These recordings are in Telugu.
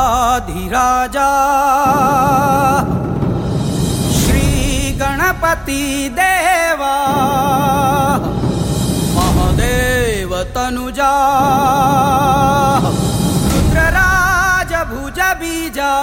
రాజాధిరాజా శ్రీ గణపతి దేవా మహదేవ తనుజా రుద్రరాజ భుజ బీజా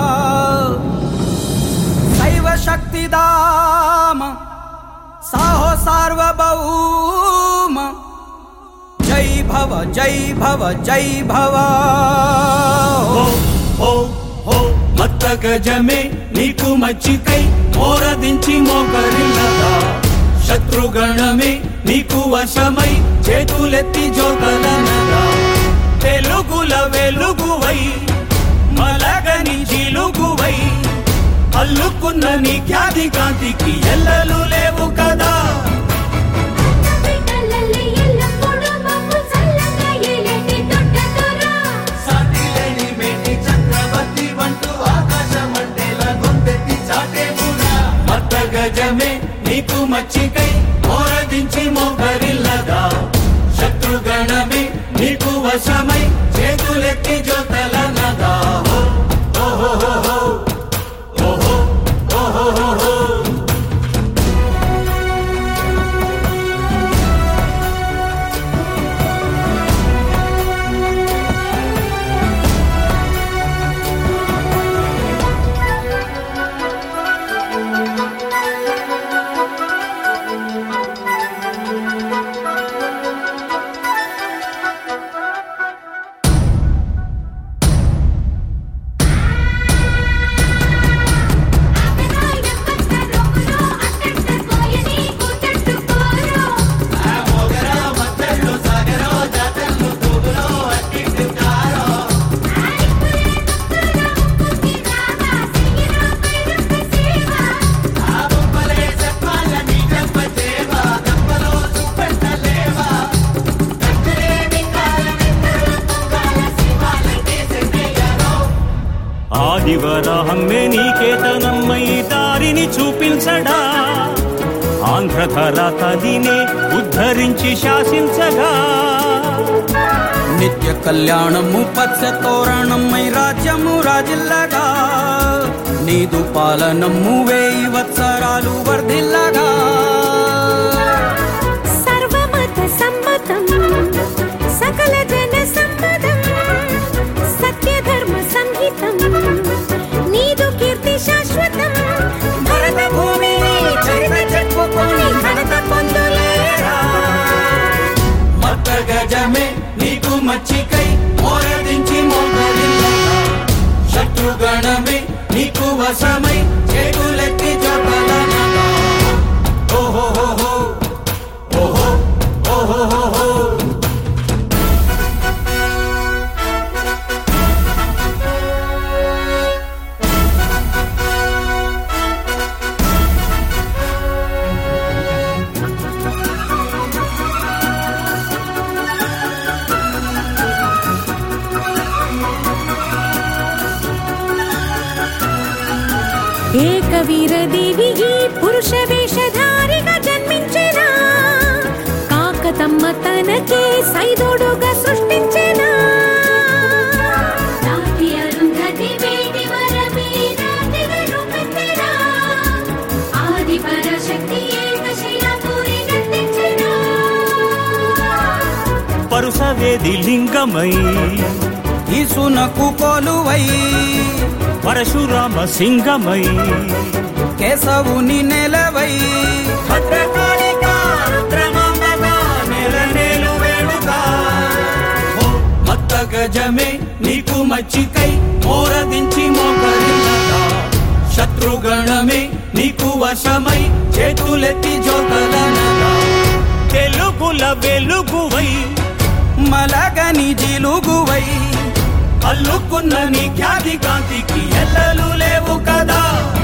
శైవ శక్తిదామ సాహో సార్వభౌమ జై భవ జై భవ జై భవ హో హో హో మత్త గజమే నీకు మచ్చికై మోరదించి మోకరిల్లదా శత్రుగణమే నీకు వశమై చేతులెత్తి జోకలనగా తెలుగుల వెలుగువై మలగని జిలుగువై అల్లుకున్న నీ ఖ్యాతి కాంతికి ఎల్లలు లేవు కదా బిడ్డలల్లి ఎల్లప్పుడూ మమ్ము చల్లగా ఏలేటి దొడ్డదొరా. సాటిలేని మేటి చక్రవర్తి వంటూ ఆకాశమంటేలా గొంతెత్తి చాటేవురా. మత్త గజమే నీకు మచ్చికై మోరదించి మోకరిల్లదా శత్రుగణమే నీకు వశమై చేతులెత్తి జోతలనగా హో, హో, హో, హో, హో. ఓహో, ఓహో, హో, హో. ఆమెనాయ పట్ట రోగులో అట్టట్ట కోయని కూతట్టుకోరో. ఆడిపురే నొక్కుల ముక్కుకి రావా, సిగిరో పైరుక్క సేవా. ఆదివరాహమ్మే నీకేతనమ్మై దారిని చూపించడా ఆంధ్రధర తదినే ఉద్ధరించి శాసించగా నిత్య కళ్యాణము పచ్చ తోరణమై రాజ్యము రాజిల్లగా నీదు పాలనము వేయి వత్సరాలు వర్ధిల్లగా సర్వమత సమ్మతం సకల జన సమ్మతం సత్యధర్మ సంహితం నీదు కీర్తి శాశ్వతం భరత భూమిని చరిత చెప్పుకొని ఘనత పొందులేరా మత్త గజమే నీకు మచ్చికై మోరదించి మోగరిల్లగా శత్రుగణమే నీకు వశమై చేతులెత్తి జపలనగా ఓహో హో హో ఓహో ఓహో హో హో ఏకవీర దేవి ఈ పురుష వేషధారిగా జన్మించిన కాకతమ్మ తనకే సైదోడుగా సృష్టించిన నాటి అరుంధతి వేడి వరమే నాటిగా రూపెత్తెనా. ఆది పరాశక్తి ఏకశిలాపూరి గద్దించిన. పరుసవేది లింగమై ఈసునకు కొలువై పరశురామ సింగమై కేశవుని నెలవై భద్రకాళికా రుద్రమాంబగా నెలనేలు వేడుగా. ఓ మత్త గజమే నీకు మచ్చికై మోరదించి మోకరిల్లగా శత్రుగణమే నీకు వశమై చేతులెత్తి జోకలనగా తెలుగుల వెలుగువై మలగని జిలుగువై అల్లుకున్న నీ ఖ్యాతి కాంతికి ఎల్లలు లేవు కదా